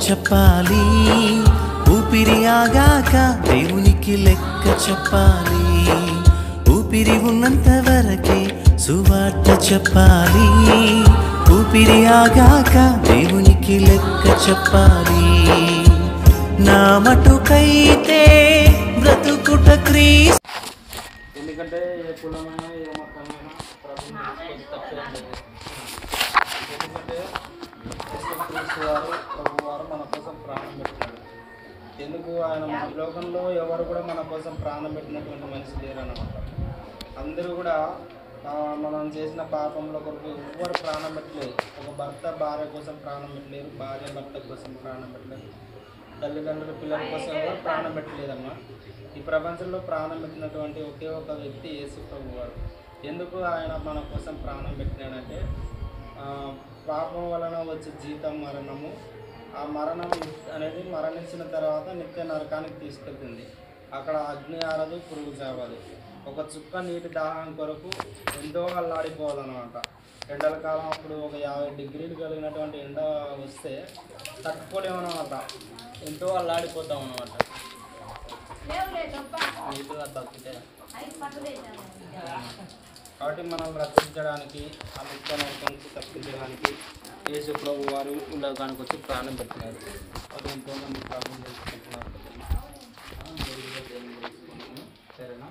చెప్పాలి ఊపిరి ఆగాక దేవునికి లెక్క చెప్పాలి ఊపిరి ఉన్నంత వరకే సువార్త చెప్పాలి ఊపిరి ఆగాక దేవునికి లెక్క చెప్పాలి నా మటుకైతే బ్రతుకుట క్రీస్ ఎందుకంటే ఏ కులమైనా ఏ మతమైనా ప్రభుత్వం తప్పేం లేదు ఎందుకంటే యేసుక్రీస్తు వారు ప్రభు వారు మన కోసం ప్రాణం పెట్టినాడు ఎందుకు ఆయన మన లోకంలో ఎవరు కూడా మన కోసం ప్రాణం పెట్టినటువంటి మనిషి లేరు అన్నమాట అందరూ కూడా ఆ, మనం చేసిన పాపంలో కొరకు ఎవ్వరు ప్రాణం పెట్టలేదు ఒక భర్త భార్య కోసం ప్రాణం పెట్టలేరు భార్య భర్త కోసం ప్రాణం పెట్టలేదు తల్లిదండ్రులు పిల్లల కోసం ఎవరు ప్రాణం పెట్టలేదమ్మా ఈ ప్రపంచంలో ప్రాణం పెట్టినటువంటి ఒకే ఒక వ్యక్తి యేసు ప్రభు వారు ఎందుకు ఆయన మన కోసం ప్రాణం పెట్టినాడంటే ఆ, పాపం వలన వచ్చే జీతం మరణము ఆ మరణం అనేది మరణించిన తర్వాత నిత్య నరకానికి తీసుకెళ్తుంది అక్కడ అగ్ని ఆరదు పురుగు చావదు ఒక చుక్క నీటి దాహం కొరకు ఎంతో అల్లాడిపోవాలన్నమాట ఎండల కాలం అప్పుడు ఒక యాభై డిగ్రీలు కలిగినటువంటి ఎండ వస్తే తట్టుకోలేమన్నమాట ఎంతో అల్లాడిపోతాం అనమాట నీట్గా తప్పితే కాబట్టి మనం రక్షించడానికి ఆ నిత్య నరకం నుంచి తప్పించడానికి యేసు ప్రభు వారు లోకానికి వచ్చి ప్రాణం పెట్టినారు అది ఎంతోమంది ప్రాణం చేసుకుంటున్నారు ఆ, మెరుగుగా దేవుని తెలుసుకుంటున్నాం. సరేనా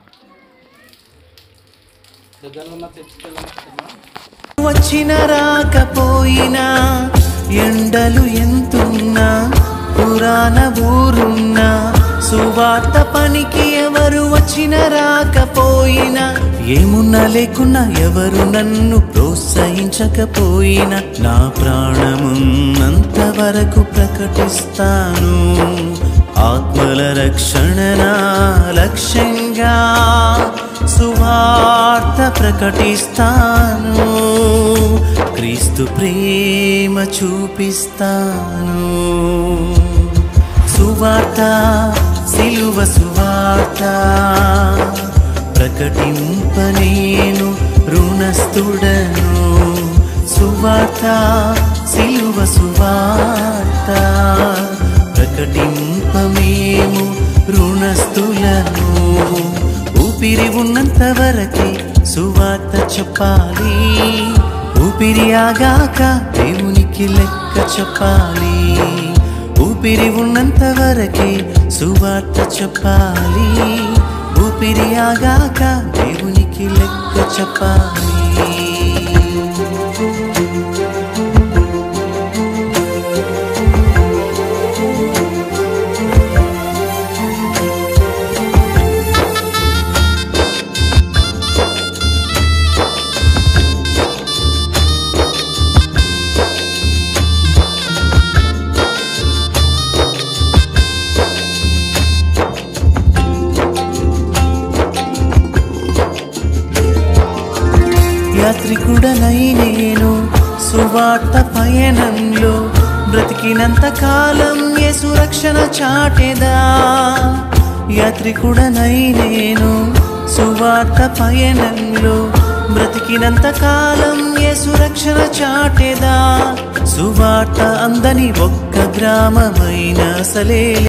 దగ్గరలో ఉన్న చర్చికెళ్ళమా వచ్చిన రాకపోయినా ఎండలు ఎంతున్నా పురాణ ఊరున్నా సువార్త పనికి ఎవరు వచ్చిన రాకపోయినా ఏమున్నా లేకున్నా ఎవరు నన్ను ప్రోత్సహించకపోయినా నా ప్రాణమున్నంత వరకు ప్రకటిస్తాను ఆత్మల రక్షణ నా లక్ష్యంగా సువార్త ప్రకటిస్తాను క్రీస్తు ప్రేమ చూపిస్తాను సువార్త సిలువ సువార్త ప్రకటింప నేను రుణస్థుడను సువార్త సిలువ సువార్త ప్రకటింప మేము రుణస్థులను ఊపిరి ఉన్నంత వరకే సువార్త చెప్పాలి ఊపిరి ఆగాక దేవునికి లెక్క చెప్పాలి ఊపిరి ఉన్నంత వరకే సువార్త చెప్పాలి ఊపిరి ఆగాక దేవునికి లెక్క చెప్పాలి యాత్రికుడనై నేను సువార్త పయనంలో బ్రతికినంత కాలం యేసు రక్షణ చాటెదా యాత్రికుడనై నేను సువార్త పయనంలో బ్రతికినంత కాలం యేసు రక్షణ చాటెదా సువార్త అందని ఒక్క గ్రామమైన అసలే